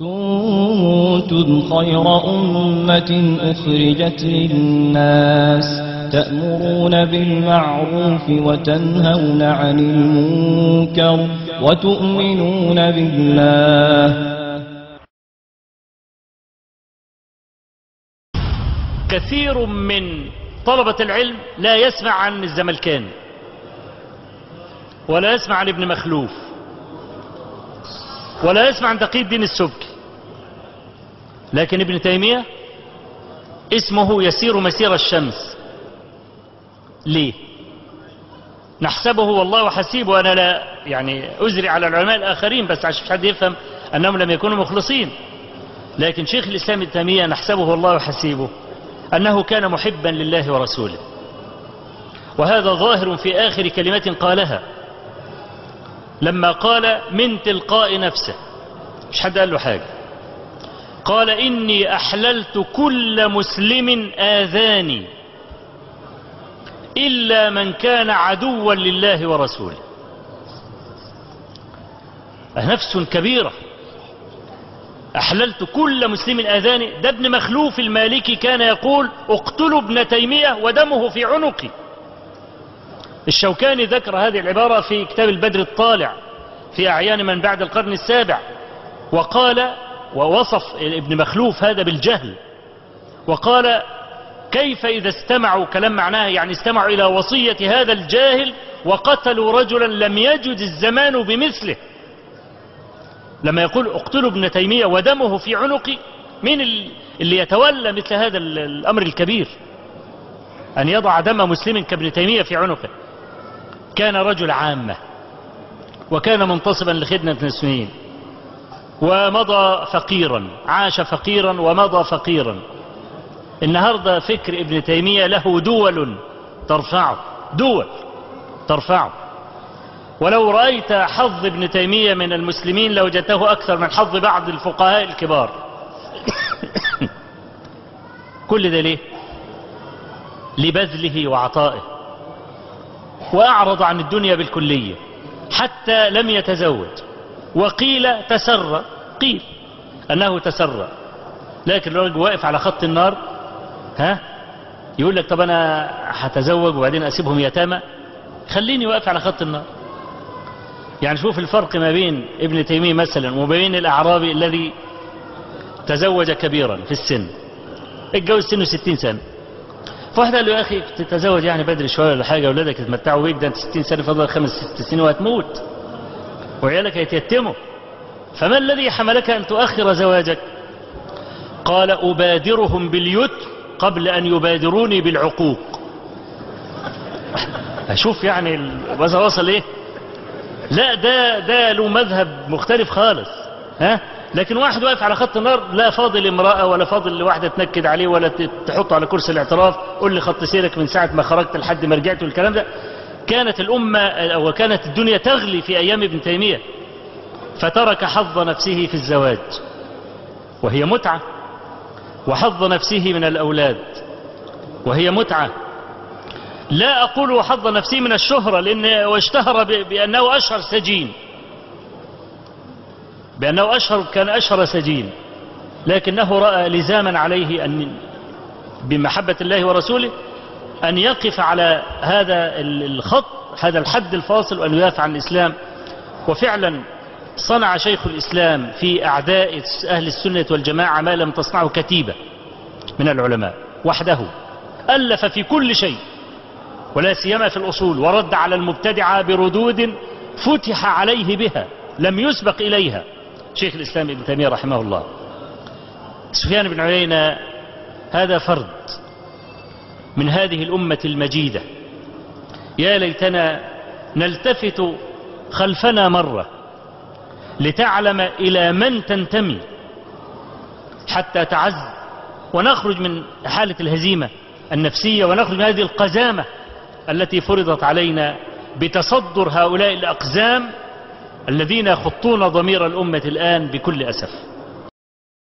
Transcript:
كنتم خير أمة أخرجت للناس تأمرون بالمعروف وتنهون عن المنكر وتؤمنون بالله كثير من طلبة العلم لا يسمع عن الزملكاني ولا يسمع عن ابن مخلوف ولا يسمع عن تقي الدين السبكي لكن ابن تيمية اسمه يسير مسير الشمس ليه نحسبه والله حسيبه أنا لا يعني أزري على العلماء الآخرين بس عشان حد يفهم أنهم لم يكونوا مخلصين لكن شيخ الإسلام ابن تيمية نحسبه والله حسيبه أنه كان محبا لله ورسوله وهذا ظاهر في آخر كلمة قالها لما قال من تلقاء نفسه مش حد قال له حاجة قال إني أحللت كل مسلم آذاني إلا من كان عدوا لله ورسوله نفس كبيرة أحللت كل مسلم آذاني ده ابن مخلوف المالكي كان يقول اقتلوا ابن تيمية ودمه في عنقي الشوكاني ذكر هذه العبارة في كتاب البدر الطالع في أعيان من بعد القرن السابع وقال ووصف ابن مخلوف هذا بالجهل وقال كيف إذا استمعوا كلام معناه يعني استمعوا إلى وصية هذا الجاهل وقتلوا رجلا لم يجد الزمان بمثله لما يقول اقتلوا ابن تيمية ودمه في عنقي مين اللي يتولى مثل هذا الأمر الكبير أن يضع دم مسلم كابن تيمية في عنقه كان رجل عامة وكان منتصبا لخدمة المسلمين ومضى فقيرا عاش فقيرا ومضى فقيرا النهاردة فكر ابن تيمية له دول ترفعه دول ترفعه ولو رأيت حظ ابن تيمية من المسلمين لوجدته أكثر من حظ بعض الفقهاء الكبار كل ده ليه لبذله وعطائه وأعرض عن الدنيا بالكلية حتى لم يتزوج وقيل تسرى قيل أنه تسرى لكن الراجل واقف على خط النار ها يقول لك طب أنا هتزوج وبعدين أسيبهم يتامى خليني واقف على خط النار يعني شوف الفرق ما بين ابن تيمية مثلا وبين الأعرابي الذي تزوج كبيرا في السن اتجوز سنه 60 سنة فواحد قال له يا أخي تتزوج يعني بدري شوية ولا حاجة أولادك يتمتعوا بيك ده أنت 60 سنة فضل خمس ست سنين وهتموت وعيالك هيتيتموا فما الذي حملك أن تؤخر زواجك قال أبادرهم باليتم قبل أن يبادروني بالعقوق أشوف يعني ماذا وصل إيه لا ده ده له مذهب مختلف خالص ها لكن واحد واقف على خط النار لا فاضل امرأة ولا فاضل لواحدة تنكد عليه ولا تحطه على كرسي الاعتراف قول لي خط سيرك من ساعة ما خرجت لحد ما رجعت والكلام ده كانت الأمة أو كانت الدنيا تغلي في أيام ابن تيمية فترك حظ نفسه في الزواج وهي متعة وحظ نفسه من الأولاد وهي متعة لا أقول حظ نفسه من الشهرة لأن واشتهر بأنه أشهر سجين بأنه أشهر كان أشهر سجين لكنه رأى لزاما عليه أن بمحبة الله ورسوله أن يقف على هذا الخط هذا الحد الفاصل وأن يدافع عن الإسلام وفعلا صنع شيخ الإسلام في أعداء أهل السنة والجماعة ما لم تصنعه كتيبة من العلماء وحده ألف في كل شيء ولا سيما في الأصول ورد على المبتدعة بردود فتح عليه بها لم يسبق إليها شيخ الإسلام ابن تيمية رحمه الله سفيان بن عيينة هذا فرد من هذه الأمة المجيدة يا ليتنا نلتفت خلفنا مرة لتعلم إلى من تنتمي حتى تعز ونخرج من حالة الهزيمة النفسية ونخرج من هذه القزامة التي فرضت علينا بتصدر هؤلاء الأقزام الذين يخطون ضمير الأمة الآن بكل أسف